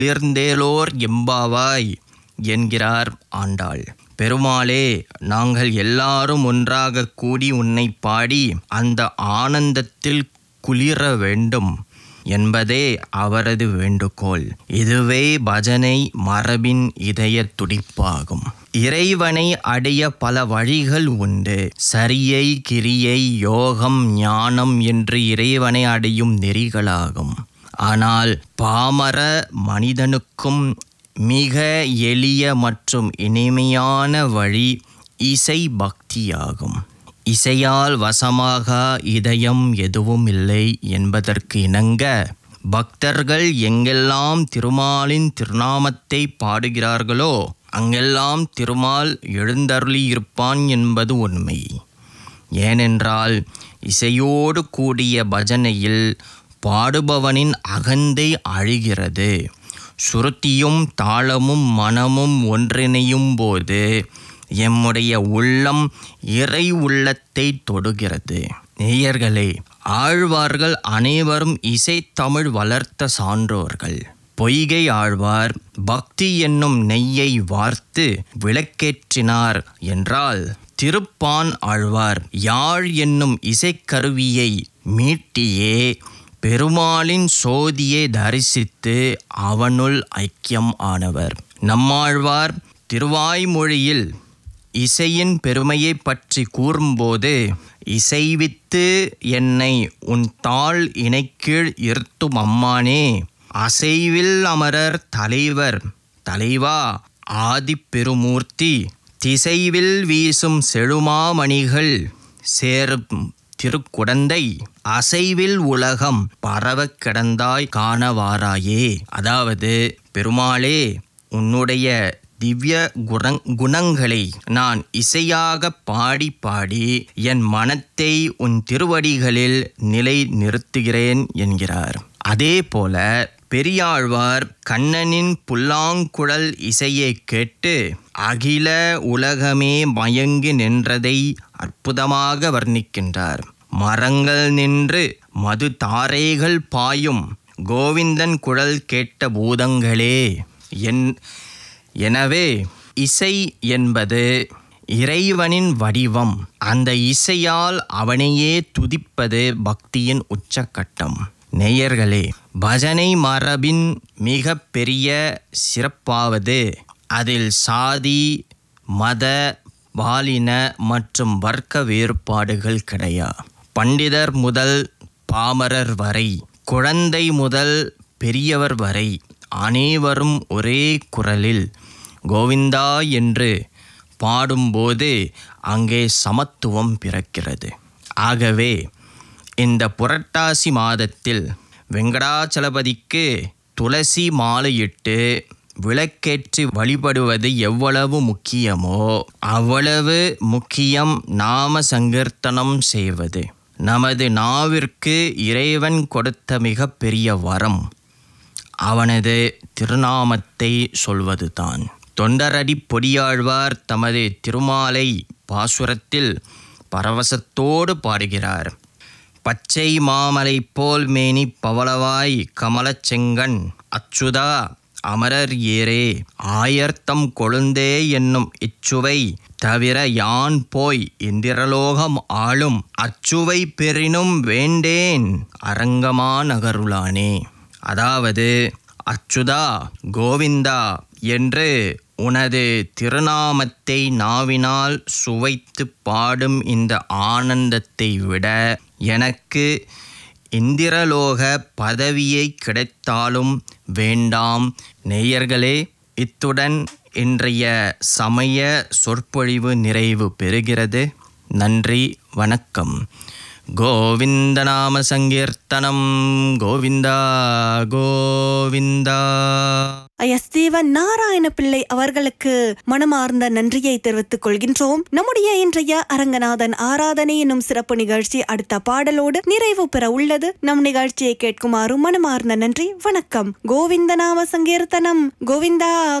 உயர்ந்தேலோர் எம்பாவாய் என்கிறார் ஆண்டாள் பெருமாளே நாங்கள் எல்லாரும் ஒன்றாக கூடி உன்னை பாடி அந்த ஆனந்தத்தில் குளிர வேண்டும் என்பதே அவரது வேண்டுகோள் இதுவே பஜனை மரபின் இதய துடிப்பாகும் இறைவனை அடைய பல வழிகள் உண்டு சரியை கிரியை யோகம் ஞானம் என்று இறைவனை அடையும் நெறிகளாகும் ஆனால் பாமர மனிதனுக்கும் மிக எளிய மற்றும் இனிமையான வழி இசை பக்தியாகும் இசையால் வசமாக இதயம் எதுவும் இல்லை என்பதற்கு இணங்க பக்தர்கள் எங்கெல்லாம் திருமாலின் திருநாமத்தை பாடுகிறார்களோ அங்கெல்லாம் திருமால் எழுந்தருளியிருப்பான் என்பது உண்மை ஏனென்றால் இசையோடு கூடிய பஜனையில் பாடுபவனின் அகந்தை அழிகிறது சுருத்தியும் தாளமும் மனமும் ஒன்றிணையும் போது எம்முடைய உள்ளம் இறை உள்ளத்தை தொடுகிறது நேயர்களே ஆழ்வார்கள் அனைவரும் இசைத்தமிழ் வளர்த்த சான்றோர்கள் பொய்கை ஆழ்வார் பக்தி என்னும் நெய்யை வார்த்து விளக்கேற்றினார் என்றால் திருப்பான் ஆழ்வார் யாழ் என்னும் இசைக்கருவியை மீட்டியே பெருமாளின் சோதியை தரிசித்து அவனுள் ஐக்கியம் ஆனவர் நம்மாழ்வார் திருவாய்மொழியில் இசையின் பெருமையை பற்றி கூறும்போது இசைவித்து என்னை உன் தாள் இணைக்கீழ் இருத்தும் அம்மானே அசைவில் அமரர் தலைவர் தலைவா ஆதிப்பெருமூர்த்தி திசைவில் வீசும் செழுமாமணிகள் சேரும் திருக்குடந்தை அசைவில் உலகம் பரவக் கிடந்தாய் காணவாராயே அதாவது பெருமாளே உன்னுடைய திவ்ய குணங் குணங்களை நான் இசையாக பாடி பாடி என் மனத்தை உன் திருவடிகளில் நிலை நிறுத்துகிறேன் என்கிறார் அதே போல பெரியாழ்வார் கண்ணனின் புல்லாங்குழல் இசையை கேட்டு அகில உலகமே மயங்கி நின்றதை அற்புதமாக வர்ணிக்கின்றார் மரங்கள் நின்று மது தாரைகள் பாயும் கோவிந்தன் குழல் கேட்ட பூதங்களே என் எனவே இசை என்பது இறைவனின் வடிவம் அந்த இசையால் அவனையே துதிப்பது பக்தியின் உச்சக்கட்டம் நேயர்களே பஜனை மரபின் மிக பெரிய சிறப்பாவது அதில் சாதி மத பாலின மற்றும் வர்க்க வேறுபாடுகள் கிடையா பண்டிதர் முதல் பாமரர் வரை குழந்தை முதல் பெரியவர் வரை அனைவரும் ஒரே குரலில் கோவிந்தா என்று பாடும்போது அங்கே சமத்துவம் பிறக்கிறது ஆகவே இந்த புரட்டாசி மாதத்தில் வெங்கடாச்சலபதிக்கு துளசி மாலையிட்டு விளக்கேற்றி வழிபடுவது எவ்வளவு முக்கியமோ அவ்வளவு முக்கியம் நாம சங்கீர்த்தனம் செய்வது நமது நாவிற்கு இறைவன் கொடுத்த மிகப்பெரிய வரம் அவனது திருநாமத்தை சொல்வதுதான் தொண்டரடி பொடியாழ்வார் தமது திருமாலை பாசுரத்தில் பரவசத்தோடு பாடுகிறார் பச்சை மாமலை போல் மேனி பவளவாய் கமலச் செங்கண் அச்சுதா அமரர் ஏரே ஆயர்த்தம் கொழுந்தே என்னும் இச்சுவை தவிர யான் போய் இந்திரலோகம் ஆளும் அச்சுவை பெறினும் வேண்டேன் அரங்கமா நகருளானே அதாவது அச்சுதா கோவிந்தா என்று உனது திருநாமத்தை நாவினால் சுவைத்து பாடும் இந்த ஆனந்தத்தை விட எனக்கு இந்திரலோக பதவியை கிடைத்தாலும் வேண்டாம் நேயர்களே இத்துடன் இன்றைய சமய சொற்பொழிவு நிறைவு பெறுகிறது நன்றி வணக்கம் கோவிந்த நாம சங்கீர்த்தனம் கோவிந்தா கோவிந்தா ஐயஸ்தேவன் நாராயண பிள்ளை அவர்களுக்கு மனமார்ந்த நன்றியை தெரிவித்துக் கொள்கின்றோம் நம்முடைய இன்றைய அரங்கநாதன் ஆராதனை என்னும் சிறப்பு நிகழ்ச்சி அடுத்த பாடலோடு நிறைவு பெற உள்ளது நம் நிகழ்ச்சியை கேட்குமாறு மனமார்ந்த நன்றி வணக்கம் கோவிந்த நாம சங்கீர்த்தனம் கோவிந்தா